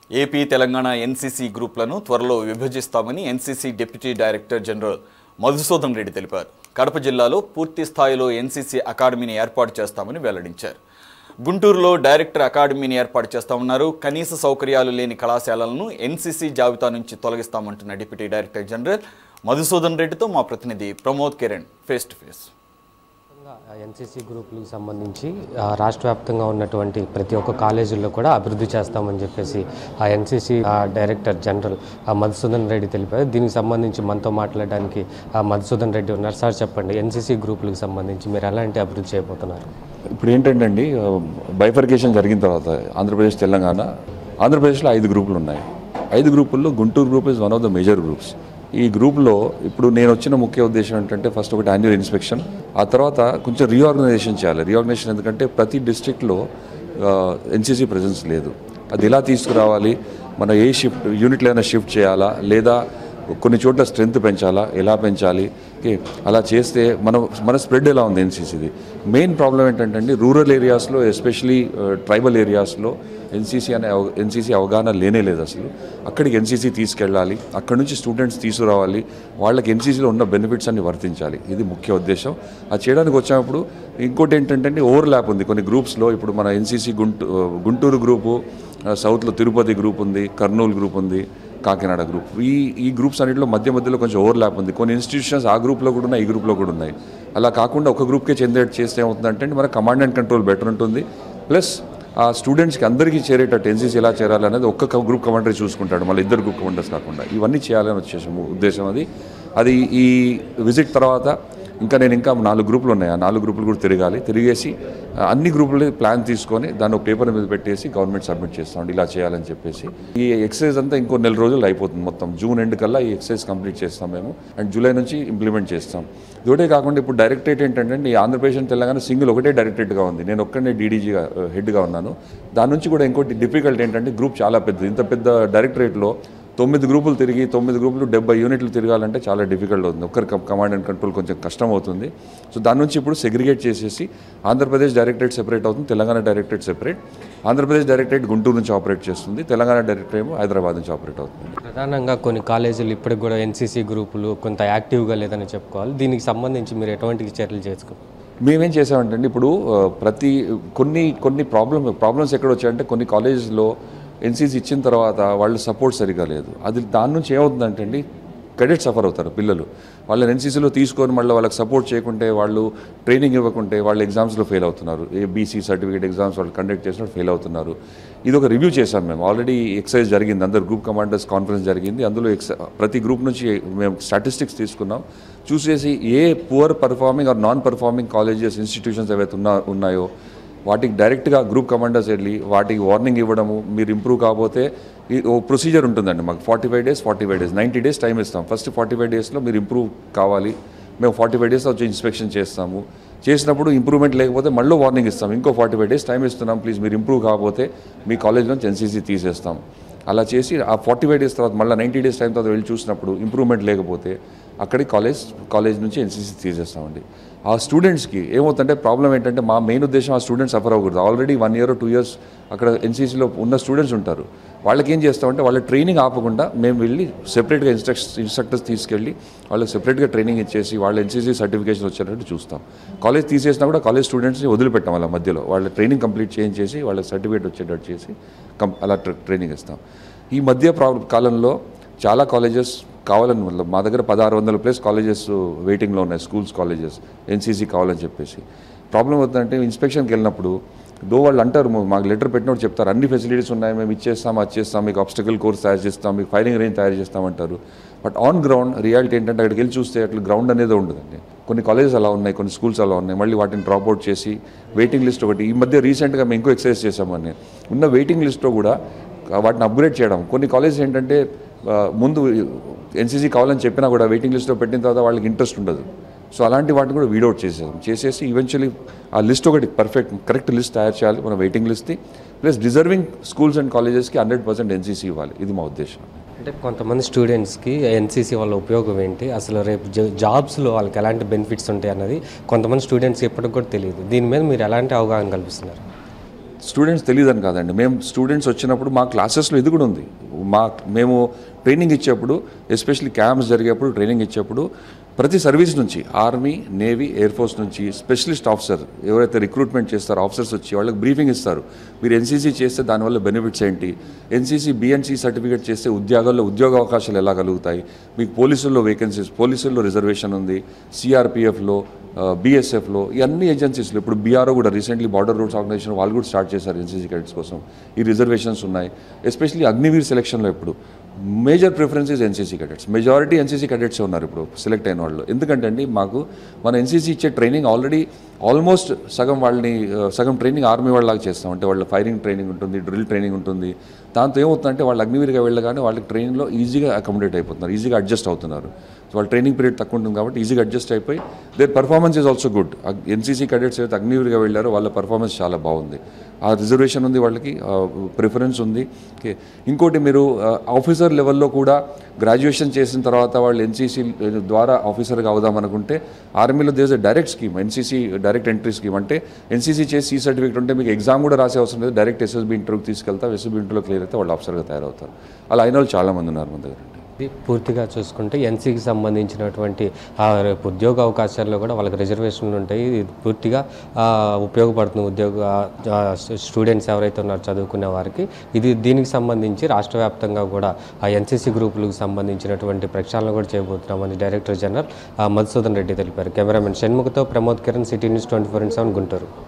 AP Telangana NCC గ్రూపులను త్వరలో విభజిస్తామని NCC deputy director general Madhusudan Reddy తెలిపారు కడప జిల్లాలో పూర్తి స్థాయిలో ఎన్సీసీ అకాడమీని ఏర్పాటు చేస్తామని వెల్లడించారు గుంటూరులో డైరెక్టర్ అకాడమీని ఏర్పాటు చేస్తామన్నారు కనీస సౌకర్యాలు లేని కళాశాలలను ఎన్సీసీ జాబితా నుంచి తొలగిస్తామంటున్న డిప్యూటీ డైరెక్టర్ జనరల్ మధుసూదన్ రెడ్డితో మా ప్రతినిధి Pramod Kiran face to face NCC గ్రూపులకు సంబంధించి ఆ, రాష్ట్ర వ్యాప్తంగా ఉన్నటువంటి ప్రతి ఒక్క కాలేజీల్లో కూడా అభివృద్ధి చేస్తామని చెప్పేసి ఆ ఎన్సీసీ డైరెక్టర్ జనరల్ ఆ, మధుసూదన్ రెడ్డి తెలిపారు దీనికి సంబంధించి మనతో మాట్లాడడానికి ఆ, మధుసూదన్ రెడ్డి ఉన్నారు సార్ చెప్పండి ఎన్సీసీ గ్రూపులకు సంబంధించి మీరు ఎలాంటి అభివృద్ధి చేయబోతున్నారు ఇప్పుడు ఏంటంటే అండి బైఫర్కేషన్ జరిగిన తర్వాత ఆంధ్రప్రదేశ్ తెలంగాణ ఆంధ్రప్రదేశ్లో ఐదు గ్రూపులు ఉన్నాయి ఐదు గ్రూపుల్లో Guntur group is one of the major groups ఈ గ్రూప్లో ఇప్పుడు నేను వచ్చిన ముఖ్య ఉద్దేశం ఏంటంటే ఫస్ట్ ఒకటి యాన్యువల్ ఇన్స్పెక్షన్ ఆ తర్వాత కొంచెం రీఆర్గనైజేషన్ చేయాలి రీఆర్గనైజేషన్ ఎందుకంటే ప్రతి డిస్ట్రిక్ట్లో ఎన్సీసీ ప్రెజెన్స్ లేదు అది ఎలా తీసుకురావాలి మన ఏ షిఫ్ట్ యూనిట్లో అయినా షిఫ్ట్ చేయాలా లేదా కొన్ని చోట్ల స్ట్రెంత్ పెంచాలా ఎలా పెంచాలి ఓకే అలా చేస్తే మన మన స్ప్రెడ్ ఎలా ఉంది ఎన్సీసీది మెయిన్ ప్రాబ్లం ఏంటంటే రూరల్ ఏరియాస్లో ఎస్పెషలీ ట్రైబల్ ఏరియాస్లో ఎన్సీసీ అనే ఎన్సీసీ అవగాహన లేనే లేదు అసలు అక్కడికి ఎన్సీసీ తీసుకెళ్ళాలి అక్కడ నుంచి స్టూడెంట్స్ తీసుకురావాలి వాళ్ళకి ఎన్సీసీలో ఉన్న బెనిఫిట్స్ అన్ని వర్తించాలి ఇది ముఖ్య ఉద్దేశం అది చేయడానికి వచ్చినప్పుడు ఇంకోటి ఏంటంటే ఓవర్ ల్యాప్ ఉంది కొన్ని గ్రూప్స్లో ఇప్పుడు మన ఎన్సీసీ గుంటూ గుంటూరు గ్రూపు ఆ, సౌత్లో తిరుపతి గ్రూప్ ఉంది కర్నూలు గ్రూప్ ఉంది కాకినాడ గ్రూప్ ఈ ఈ గ్రూప్స్ అన్నింటిలో మధ్య మధ్యలో కొంచెం ఓవర్ ల్యాప్ ఉంది కొన్ని ఇన్స్టిట్యూషన్స్ ఆ గ్రూప్లో కూడా ఉన్నాయి ఈ గ్రూప్లో కూడా ఉన్నాయి అలా కాకుండా ఒక గ్రూప్కే చెందేట్ చేస్తే ఏమవుతుందంటే మన కమాండ్ అండ్ కంట్రోల్ బెటర్ ఉంటుంది ప్లస్ ఆ స్టూడెంట్స్కి అందరికీ చేరేటట్టు ఎన్సీసీ ఎలా చేరాలనేది ఒక్క గ్రూప్ కమాండర్ చూసుకుంటాడు మళ్ళీ ఇద్దరు గ్రూప్ కమాండర్స్ కాకుండా ఇవన్నీ చేయాలని వచ్చేసాము ఉద్దేశం అది అది ఈ విజిట్ తర్వాత ఇంకా నేను ఇంకా నాలుగు గ్రూపులు ఉన్నాయి ఆ నాలుగు గ్రూపులు కూడా తిరగాలి తిరిగేసి ఆ, అన్ని గ్రూపులు ప్లాన్ తీసుకొని దాన్ని ఒక పేపర్ మీద పెట్టేసి గవర్నమెంట్ సబ్మిట్ చేస్తాం ఇలా చేయాలని చెప్పేసి ఈ ఎక్సర్సైజ్ అంతా ఇంకో నెల రోజులు అయిపోతుంది మొత్తం జూన్ ఎండ్ కల్లా ఈ ఎక్సర్సైజ్ కంప్లీట్ చేస్తాం మేము అండ్ జూలై నుంచి ఇంప్లిమెంట్ చేస్తాం ఇదొకటే కాకుండా ఇప్పుడు డైరెక్టరేట్ ఏంటంటే ఈ ఆంధ్రప్రదేశ్ and తెలంగాణ సింగిల్ ఒకటే డైరెక్టరేట్గా ఉంది నేను ఒక్కనే డీడీజీగా హెడ్గా ఉన్నాను దాని నుంచి కూడా ఇంకోటి డిఫికల్ట్ ఏంటంటే గ్రూప్ చాలా పెద్దది ఇంత పెద్ద డైరెక్టరేట్లో తొమ్మిది గ్రూపులు తిరిగి తొమ్మిది గ్రూపులు డెబ్బై యూనిట్లు తిరగాలంటే చాలా డిఫికల్ట్ అవుతుంది ఒక్కరి కమాండ్ అండ్ కంట్రోల్ కొంచెం కష్టం అవుతుంది సో దాని నుంచి ఇప్పుడు సెగ్రిగేట్ చేసేసి ఆంధ్రప్రదేశ్ డైరెక్టరేట్ సెపరేట్ అవుతుంది Telangana directorate separate Andhra Pradesh directorate Guntur నుంచి ఆపరేట్ చేస్తుంది తెలంగాణ డైరెక్టరేట్ ఏమో హైదరాబాద్ నుంచి ఆపరేట్ అవుతుంది ప్రధానంగా కొన్ని కాలేజీలు ఇప్పటికి కూడా ఎన్సీసీ గ్రూపులు కొంత యాక్టివ్గా లేదని చెప్పుకోవాలి దీనికి సంబంధించి మీరు ఎటువంటి చర్యలు చేసుకో మేమేం చేసామంటే ఇప్పుడు ఆ, ప్రతి కొన్ని కొన్ని ప్రాబ్లమ్ ప్రాబ్లమ్స్ ఎక్కడ వచ్చాయంటే కొన్ని కాలేజెస్లో ఎన్సీసీ ఇచ్చిన తర్వాత వాళ్ళు సపోర్ట్ సరిగా లేదు అది దాని నుంచి ఏమవుతుందంటే అండి క్రెడిట్ సఫర్ అవుతారు పిల్లలు వాళ్ళని ఎన్సీసీలో తీసుకొని మళ్ళీ వాళ్ళకి సపోర్ట్ చేయకుంటే వాళ్ళు ట్రైనింగ్ ఇవ్వకుంటే వాళ్ళు ఎగ్జామ్స్లో ఫెయిల్ అవుతున్నారు ఏ బీసీ సర్టిఫికేట్ ఎగ్జామ్స్ వాళ్ళు కండక్ట్ చేసినప్పుడు ఫెయిల్ అవుతున్నారు ఇది ఒక రివ్యూ చేశాం మేము ఆల్రెడీ ఎక్సైజ్ జరిగింది అందరు గ్రూప్ కమాండర్స్ కాన్ఫరెన్స్ జరిగింది అందులో ఎక్స ప్రతి గ్రూప్ నుంచి మేము స్టాటిస్టిక్స్ తీసుకున్నాం చూసేసి a poor performing or non performing colleges institutions ఏవైతే ఉన్నా ఉన్నాయో వాటికి డైరెక్ట్గా గ్రూప్ కమాండర్స్ వెళ్ళి వాటికి వార్నింగ్ ఇవ్వడము మీరు ఇంప్రూవ్ కాకపోతే ఈ ఓ ప్రొసీజర్ ఉంటుందండి మాకు forty five days forty five days ninety days time ఇస్తాం ఫస్ట్ ఫార్టీ ఫైవ్ డేస్లో మీరు ఇంప్రూవ్ కావాలి మేము ఫార్టీ ఫైవ్ డేస్ వచ్చి ఇన్స్పెక్షన్ చేస్తాము చేసినప్పుడు ఇంప్రూవ్మెంట్ లేకపోతే మళ్ళీ వార్నింగ్ ఇస్తాం ఇంకో ఫార్టీ ఫైవ్ డేస్ టైం ఇస్తున్నాం ప్లీజ్ మీరు ఇంప్రూవ్ కాకపోతే మీ కాలేజ్ నుంచి ఎన్సీసీ తీసేస్తాం అలా చేసి ఆ ఫార్టీ ఫైవ్ డేస్ తర్వాత మళ్ళీ నైంటీ డేస్ టైం తర్వాత వెళ్ళి చూసినప్పుడు ఇంప్రూవ్మెంట్ లేకపోతే అక్కడికి కాలేజ్ కాలేజ్ నుంచి ఎన్సీసీ తీసేస్తామండి ఆ స్టూడెంట్స్కి ఏమవుతుందంటే ప్రాబ్లం ఏంటంటే మా మెయిన్ ఉద్దేశం ఆ స్టూడెంట్స్ సఫర్ అవ్వకూడదు already one year two years అక్కడ ఎన్సీసీలో ఉన్న స్టూడెంట్స్ ఉంటారు వాళ్ళకి ఏం చేస్తామంటే వాళ్ళ ట్రైనింగ్ ఆపకుండా మేము వెళ్ళి సెపరేట్గా ఇన్స్ట్రక్స్ ఇన్స్ట్రక్టర్స్ తీసుకెళ్ళి వాళ్ళకి సెపరేట్గా ట్రైనింగ్ ఇచ్చేసి వాళ్ళ ఎన్సీసీ సర్టిఫికేషన్ వచ్చేటట్టు చూస్తాం కాలేజ్ తీసేసినా కూడా కాలేజ్ స్టూడెంట్స్ని వదిలిపెట్టాం వాళ్ళ మధ్యలో వాళ్ళ ట్రైనింగ్ కంప్లీట్ చేయించేసి వాళ్ళ సర్టిఫికేట్ వచ్చేటట్టు చేసి కం అలా ట్ర- ట్రైనింగ్ ఇస్తాం ఈ మధ్య ప్రాబ్లం కాలంలో చాలా కాలేజెస్ కావాలని వల్ల మా దగ్గర పదహారు వందల ప్లస్ కాలేజెస్ వెయిటింగ్లో ఉన్నాయి స్కూల్స్ కాలేజెస్ ఎన్సీసీ కావాలని చెప్పేసి ప్రాబ్లం అవుతుందంటే ఇన్స్పెక్షన్కి వెళ్ళినప్పుడు దో వాళ్ళు అంటారు "మా- మాకు లెటర్ పెట్టినప్పుడు చెప్తారు అన్ని ఫెసిలిటీస్ ఉన్నాయి మేము ఇచ్చేస్తాం అది చేస్తాం మీకు ఆబ్స్టకల్ కోర్స్ తయారు చేస్తాం మీకు ఫైరింగ్ రేంజ్ తయారు చేస్తామంటారు బట్ ఆన్ గ్రౌండ్ రియాలిటీ ఏంటంటే అక్కడికి వెళ్ళి చూస్తే అట్లా గ్రౌండ్ అనేది ఉండదండి కొన్ని కాలేజెస్ అలా ఉన్నాయి కొన్ని స్కూల్స్ అలా ఉన్నాయి మళ్ళీ వాటిని డ్రాప్ అవుట్ చేసి వెయిటింగ్ లిస్ట్ ఒకటి ఈ మధ్య రీసెంట్గా మేము ఇంకో ఎక్సర్సైజ్ చేసామని ఉన్న వెయిటింగ్ లిస్ట్లో కూడా వాటిని అప్గ్రేడ్ చేయడం కొన్ని కాలేజెస్ ఏంటంటే ఆ, ముందు ఎన్సీసీ కావాలని చెప్పినా కూడా వెయిటింగ్ లిస్ట్లో పెట్టిన తర్వాత వాళ్ళకి ఇంట్రెస్ట్ ఉండదు సో అలాంటి వాటిని కూడా వీడౌట్ చేసేసాం చేసేసి ఈవెన్చువలీ ఆ లిస్ట్ ఒకటి పర్ఫెక్ట్ కరెక్ట్ లిస్ట్ తయారు చేయాలి మన వెయిటింగ్ లిస్ట్ని ప్లస్ డిజర్వింగ్ స్కూల్స్ అండ్ కాలేజెస్కి హండ్రెడ్ పర్సెంట్ ఎన్సీసీ ఇవ్వాలి ఇది మా ఉద్దేశం అంటే కొంతమంది స్టూడెంట్స్కి ఎన్సీసీ వల్ల ఉపయోగం ఏంటి అసలు రేపు జ- జాబ్స్లో వాళ్ళకి ఎలాంటి బెనిఫిట్స్ ఉంటాయి అన్నది కొంతమంది స్టూడెంట్స్కి ఇప్పటికి కూడా తెలియదు దీని మీద మీరు ఎలాంటి అవగాహన కల్పిస్తున్నారు స్టూడెంట్స్ తెలియదని కాదండి మేము స్టూడెంట్స్ వచ్చినప్పుడు మా క్లాసెస్లో ఇది కూడా ఉంది మా మేము ట్రైనింగ్ ఇచ్చేప్పుడు ఎస్పెషల్లీ క్యాంప్స్ జరిగేప్పుడు ట్రైనింగ్ ఇచ్చేప్పుడు ప్రతి సర్వీస్ నుంచి ఆర్మీ నేవీ ఎయిర్ ఫోర్స్ నుంచి స్పెషలిస్ట్ ఆఫీసర్ ఎవరైతే రిక్రూట్మెంట్ చేస్తారో ఆఫీసర్స్ వచ్చి వాళ్ళకి బ్రీఫింగ్ ఇస్తారు మీరు ఎన్సీసీ చేస్తే దానివల్ల బెనిఫిట్స్ ఏంటి ఎన్సీసీ బిఎన్సీ సర్టిఫికేట్ చేస్తే ఉద్యోగాల్లో ఉద్యోగ అవకాశాలు ఎలా కలుగుతాయి మీకు పోలీసుల్లో వేకెన్సీస్ పోలీసుల్లో రిజర్వేషన్ ఉంది సిఆర్పిఎఫ్లో బీఎస్ఎఫ్లో ఈ అన్ని ఏజెన్సీస్లో ఇప్పుడు బీఆర్ఓ కూడా రీసెంట్లీ బార్డర్ రూట్స్ ఆర్గనైజేషన్ వాళ్ళు కూడా స్టార్ట్ చేశారు ఎన్సీసీ క్యాడెట్స్ కోసం ఈ రిజర్వేషన్స్ ఉన్నాయి ఎస్పెషల్లీ అగ్నివీర్ సెలక్షన్లో ఇప్పుడు major preference is NCC cadets majority NCC cadets ఉన్నారు ఇప్పుడు సెలెక్ట్ అయిన వాళ్ళు ఎందుకంటే అండి మాకు మన ఎన్సీసీ ఇచ్చే ట్రైనింగ్ ఆల్రెడీ ఆల్మోస్ట్ సగం వాళ్ళని ఆ, సగం ట్రైనింగ్ ఆర్మీ వాళ్ళలాగా చేస్తాం అంటే వాళ్ళ ఫైరింగ్ ట్రైనింగ్ ఉంటుంది డ్రిల్ ట్రైనింగ్ ఉంటుంది దాంతో ఏమవుతుందంటే వాళ్ళు అగ్నివీరుగా వెళ్ళగానే వాళ్ళకి ట్రైనింగ్లో ఈజీగా అకామిడేట్ అయిపోతున్నారు ఈజీగా అడ్జస్ట్ అవుతున్నారు సో వాళ్ళ ట్రైనింగ్ పీరియడ్ తక్కువ ఉంటుంది కాబట్టి ఈజీగా అడ్జస్ట్ అయిపోయి their performance is also good NCC cadets ఏదైతే అగ్నివీరుగా వెళ్ళారో వాళ్ళ పర్ఫార్మెన్స్ చాలా బాగుంది ఆ రిజర్వేషన్ ఉంది వాళ్ళకి ప్రిఫరెన్స్ ఉంది ఓకే ఇంకోటి మీరు ఆఫీసర్ లెవెల్లో కూడా గ్రాడ్యుయేషన్ చేసిన తర్వాత వాళ్ళు ఎన్సీసీ ద్వారా ఆఫీసర్గా అవుదాం అనుకుంటే ఆర్మీలో does a direct scheme NCC direct entry scheme అంటే ఎన్సీసీ చేసి సీ సర్టిఫికేట్ ఉంటే మీకు ఎగ్జామ్ కూడా రాసే అవసరం లేదు డైరెక్ట్ ఎస్ఎస్బీ ఇంటర్వ్యూకి తీసుకెళ్తా ఎస్ఎస్బీ ఇంటర్వ్యూలో క్లియర్ అయితే వాళ్ళు ఆఫీసర్గా తయారవుతారు అలా అయిన వాళ్ళు చాలామంది ఉన్నారు మన దగ్గర ఇది పూర్తిగా చూసుకుంటే ఎన్సీకి సంబంధించినటువంటి ఆ, రేపు ఉద్యోగ అవకాశాల్లో కూడా వాళ్ళకి రిజర్వేషన్లు ఉంటాయి ఇది పూర్తిగా ఆ, ఉపయోగపడుతుంది ఉద్యోగ ఆ, స్టూడెంట్స్ ఎవరైతే ఉన్నారో చదువుకునే వారికి ఇది దీనికి సంబంధించి రాష్ట్ర వ్యాప్తంగా కూడా ఆ ఎన్సీసీ గ్రూపులకు సంబంధించినటువంటి ప్రక్షాళన కూడా చేయబోతున్నామని డైరెక్టర్ జనరల్ ఆ, మధుసూదన్ రెడ్డి తెలిపారు కెమెరామెన్ షణ్ముఖతో Pramod Kiran city news twenty four into seven Guntur